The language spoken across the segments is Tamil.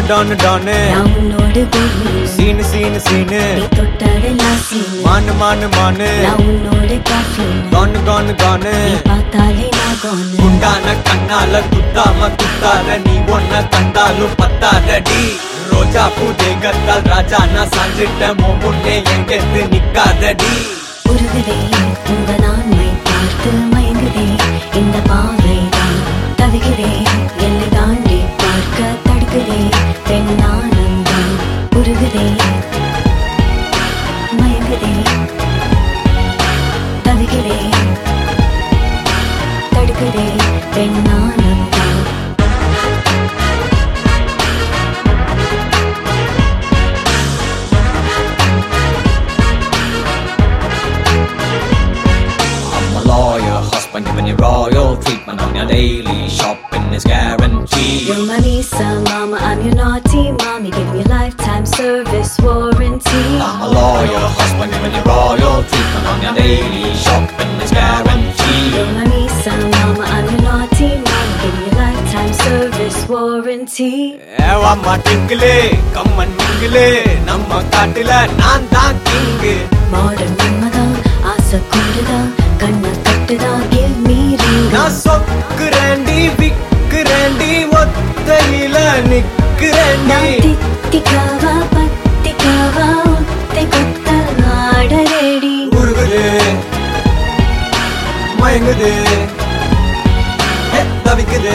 டானு டானு நான் உன்னோடு பூமி சீனு சீனு சீனு நீ தொட்டதெல்லாம் சீனு மானு மானு மானு நான் உன்னோடு caffeine. கானு கானு கானு நீ பார்த்தாலே நான் gone. குண்டான கண்ணால குத்தாம குத்தாத நீ ஒன்ன கண்டாலும் பத்தாதடி ரோஜா பூ தேகத்தால் ராஜா நான் சாஞ்சிட்ட முன்னே எங்கெத்து நிக்காதடி உருகுதே உங்க நான்மை பார்த்து மயங்குதே இந்த பாவைதான் தவிக்கிறே எல்லை தாண்டி பார்க்க தடுக்குதே பெண்ணானந்தான் உருகுதே மயங்குதே தவிக்கிறே தடுக்குதே பெண்ணானந்தான் I'm a lawyer, husband giving you royal treatment on your daily shopping is guaranteed. You're my Lisa, mama, I'm your naughty mommy, giving you lifetime service warranty. I'm a lawyer, husband giving you royal treatment on your daily shopping is guaranteed. You're my Lisa, mama, I'm your naughty mommy, giving you lifetime service warranty. ஏவாம்மா டிங்கிளே கம்மன் மிங்கிளே நம்ம காட்டுல நான் தான் கிங்கு மாடர்ன் மன்மதா ஆசை கூடுதா கண்ணை கட்டுதா give me ring நான் சொக்குறேண்டி விக்குறேண்டி ஒத்தையில நிக்கிறேண்டி நான் தித்திக்காவா பத்திக்காவா ஒத்தை கொத்த ஆட ரெடி உருகுது மயங்குது ஏ, தவிக்குது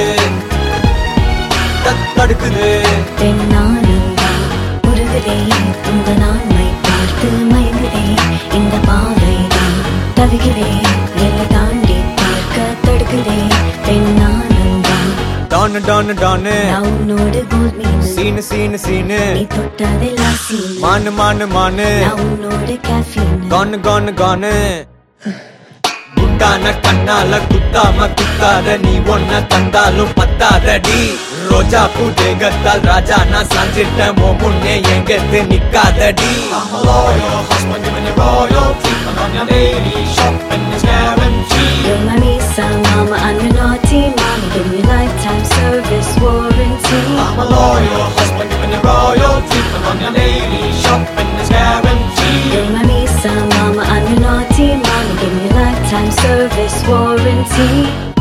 தத் தடுக்குது பெண்ணானந்தா உருகுதே உங்க நான்மை பார்த்து மயங்குதே இந்த பாவைதான் தவிகிறே எல்லை தாண்டி பார்க்க தடுக்குதே பெண்ணானந்தா டானு டானு டானு நான் உன்னோடு கோல் மீன் சீனு சீனு சீனு நீ தொட்டதெல்லாம் சீன் மானு மானு மானு நான் உன்னோடு caffeine. கானு கானு கானு குண்டான கண்ணால குத்தாம குத்தாத நீ ஒன்ன தந்தாலும் பத்தாதடி ரோஜா பூ தேகத்தால் ராஜா நான் சாஞ்சிட்ட முன்னே எங்கத்து நிக்காதடி I'm a loyal husband giving you royal treatment on your daily shopping is guaranteed You're my Lisa, mama, I'm your naughty mommy, giving you lifetime service warranty. I'm a loyal husband giving you royal treatment on your daily shopping is guaranteed You're my Lisa, mama, I'm your naughty mommy, giving you lifetime service warranty.